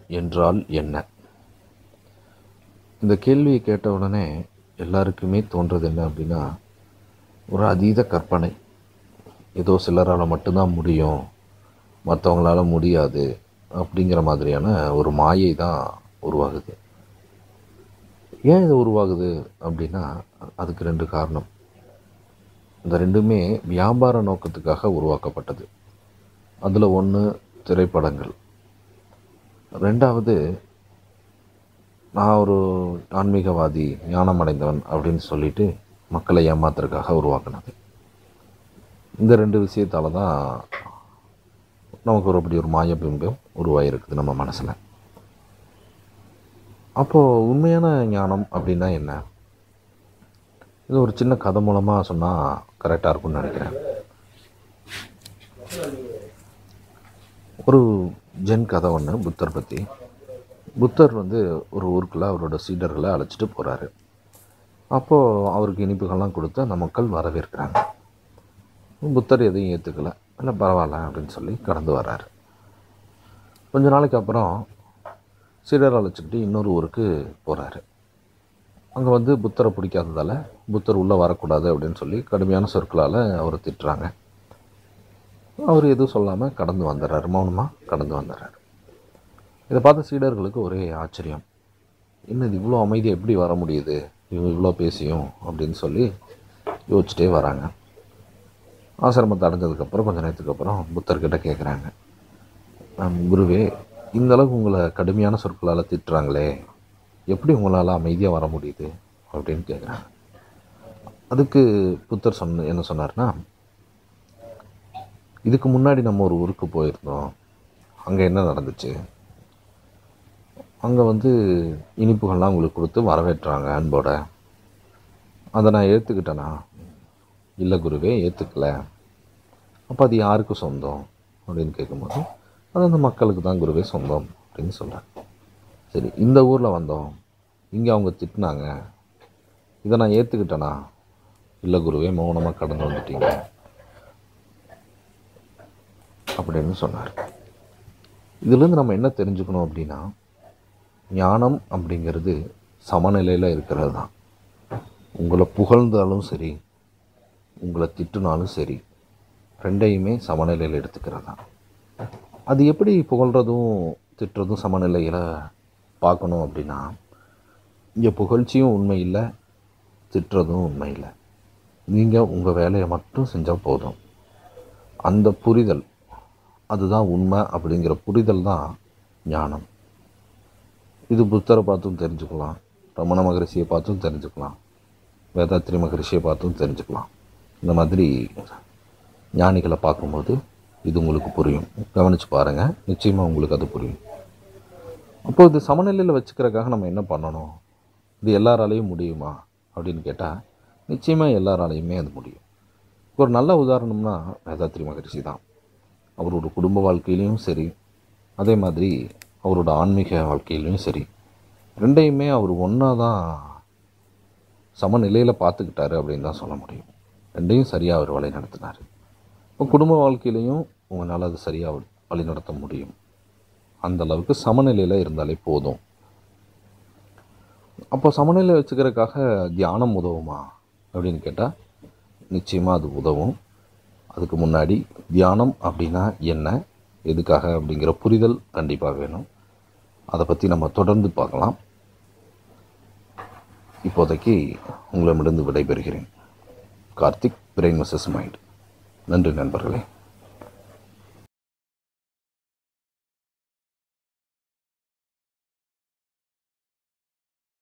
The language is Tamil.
என்றால் என்ன இந்த கேள்வியை கேட்ட உடனே எல்லாருக்குமே தோன்றது என்ன அப்படின்னா ஒரு அதீத கற்பனை ஏதோ சிலரால் மட்டும்தான் முடியும் மற்றவங்களால முடியாது அப்படிங்கிற மாதிரியான ஒரு மாயை தான் உருவாகுது ஏன் இது உருவாகுது அப்படின்னா அதுக்கு ரெண்டு காரணம் இந்த ரெண்டுமே வியாபார நோக்கத்துக்காக உருவாக்கப்பட்டது அதில் ஒன்று திரைப்படங்கள் ரெண்டாவது நான் ஒரு ஆன்மீகவாதி ஞானம் அடைந்தவன் அப்படின்னு சொல்லிட்டு மக்களை ஏமாத்துறதுக்காக உருவாக்குனது இந்த ரெண்டு விஷயத்தால் தான் நமக்கு ஒரு அப்படி ஒரு மாயபிம்பம் உருவாகிருக்குது நம்ம மனசில் அப்போது உண்மையான ஞானம் அப்படின்னா என்ன இது ஒரு சின்ன கதை மூலமாக சொன்னால் கரெக்டாக இருக்கும்னு நினைக்கிறேன் ஒரு ஜென் கதை ஒன்று புத்தர் பற்றி புத்தர் வந்து ஒரு ஊருக்குள்ளே அவரோட சீடர்களை அழைச்சிட்டு போகிறாரு அப்போது அவருக்கு இனிப்புகள்லாம் கொடுத்து அந்த மக்கள் வரவேற்கிறாங்க புத்தர் எதையும் ஏற்றுக்கல இல்லை பரவாயில்ல அப்படின்னு சொல்லி கடந்து வர்றாரு கொஞ்ச நாளைக்கு அப்புறம் சீடர் அழைச்சிக்கிட்டு இன்னொரு ஊருக்கு போகிறாரு அங்கே வந்து புத்தரை பிடிக்காததால் புத்தர் உள்ளே வரக்கூடாது அப்படின்னு சொல்லி கடுமையான சொற்களால் அவரை திட்டுறாங்க அவர் எதுவும் சொல்லாமல் கடந்து வந்துடுறாரு மௌனமாக கடந்து வந்துடுறாரு இதை பார்த்த சீடர்களுக்கு ஒரே ஆச்சரியம் இன்னும் இவ்வளோ அமைதியாக எப்படி வர முடியுது இவங்க இவ்வளோ பேசியும் அப்படின்னு சொல்லி யோசிச்சுட்டே வராங்க ஆசிரமத்தை அடைஞ்சதுக்கப்புறம் கொஞ்ச நேரத்துக்கு அப்புறம் புத்தர்கிட்ட கேட்குறாங்க குருவே இந்த அளவுக்கு உங்களை கடுமையான சொற்களால் திட்டுறாங்களே எப்படி உங்களால் அமைதியாக வர முடியுது அப்படின்னு கேட்குறாங்க அதுக்கு புத்தர் சொன்ன என்ன சொன்னார்னா இதுக்கு முன்னாடி நம்ம ஒரு ஊருக்கு போயிருந்தோம் அங்கே என்ன நடந்துச்சு அங்கே வந்து இனிப்புகள்லாம் உங்களுக்கு கொடுத்து வரவேற்றாங்க அன்போட அதை நான் ஏற்றுக்கிட்டேனா இல்லை குருவே ஏற்றுக்கல அப்போ அது யாருக்கு சொந்தம் அப்படின்னு கேட்கும்போது அது அந்த மக்களுக்கு தான் குருவே சொந்தம் அப்படின்னு சொல்கிறேன் சரி இந்த ஊரில் வந்தோம் இங்கே அவங்க திட்டினாங்க இதை நான் ஏற்றுக்கிட்டேனா இல்லை குருவே மௌனமாக கடந்து வந்துட்டீங்க அப்படின்னு சொன்னார் இதுலேருந்து நம்ம என்ன தெரிஞ்சுக்கணும் அப்படின்னா ஞானம் அப்படிங்கிறது சமநிலையில் இருக்கிறது தான் உங்களை புகழ்ந்தாலும் சரி உங்களை திட்டுனாலும் சரி ரெண்டையுமே சமநிலையில் எடுத்துக்கிறது தான் அது எப்படி புகழ்கிறதும் திட்டுறதும் சமநிலையில் பார்க்கணும் அப்படின்னா இங்கே புகழ்ச்சியும் உண்மை இல்லை திட்டுறதும் உண்மை இல்லை நீங்கள் உங்கள் வேலையை மட்டும் செஞ்சால் போதும் அந்த புரிதல் அதுதான் உண்மை அப்படிங்கிற புரிதல் தான் ஞானம் இது புத்தரை பார்த்தும் தெரிஞ்சுக்கலாம் ரமண மகரிஷியை பார்த்தும் தெரிஞ்சுக்கலாம் வேதாத்திரி மகரிஷியை பார்த்தும் தெரிஞ்சுக்கலாம் இந்த மாதிரி ஞானிகளை பார்க்கும்போது இது உங்களுக்கு புரியும் கவனித்து பாருங்கள் நிச்சயமாக உங்களுக்கு அது புரியும் அப்போ இது சமநிலையில் வச்சுக்கிறதுக்காக நம்ம என்ன பண்ணணும் இது எல்லாராலையும் முடியுமா அப்படின்னு கேட்டால் நிச்சயமாக எல்லாராலையுமே அது முடியும் ஒரு நல்ல உதாரணம்னா வேதாத்திரி மகரிஷி தான் அவரோட குடும்ப வாழ்க்கையிலையும் சரி அதே மாதிரி அவரோட ஆன்மீக வாழ்க்கையிலையும் சரி ரெண்டையுமே அவர் ஒன்றா தான் சமநிலையில் பார்த்துக்கிட்டாரு அப்படின்னு தான் சொல்ல முடியும் ரெண்டையும் சரியாக அவர் வழி நடத்தினார் இப்போ குடும்ப வாழ்க்கையிலையும் உங்களால் அது சரியாக வழி நடத்த முடியும் அந்த அளவுக்கு சமநிலையில் இருந்தாலே போதும் அப்போ சமநிலை வச்சுக்கிறதுக்காக தியானம் உதவுமா அப்படின்னு கேட்டால் நிச்சயமாக அது உதவும் அதுக்கு முன்னாடி தியானம் அப்படின்னா என்ன எதுக்காக அப்படிங்கிற புரிதல் கண்டிப்பாக வேணும் அதை பற்றி நம்ம தொடர்ந்து பார்க்கலாம் இப்போதைக்கு உங்களிடமிருந்து விடைபெறுகிறேன் கார்த்திக் பிரெயின் வசஸ் மைண்ட் நன்றி நண்பர்களே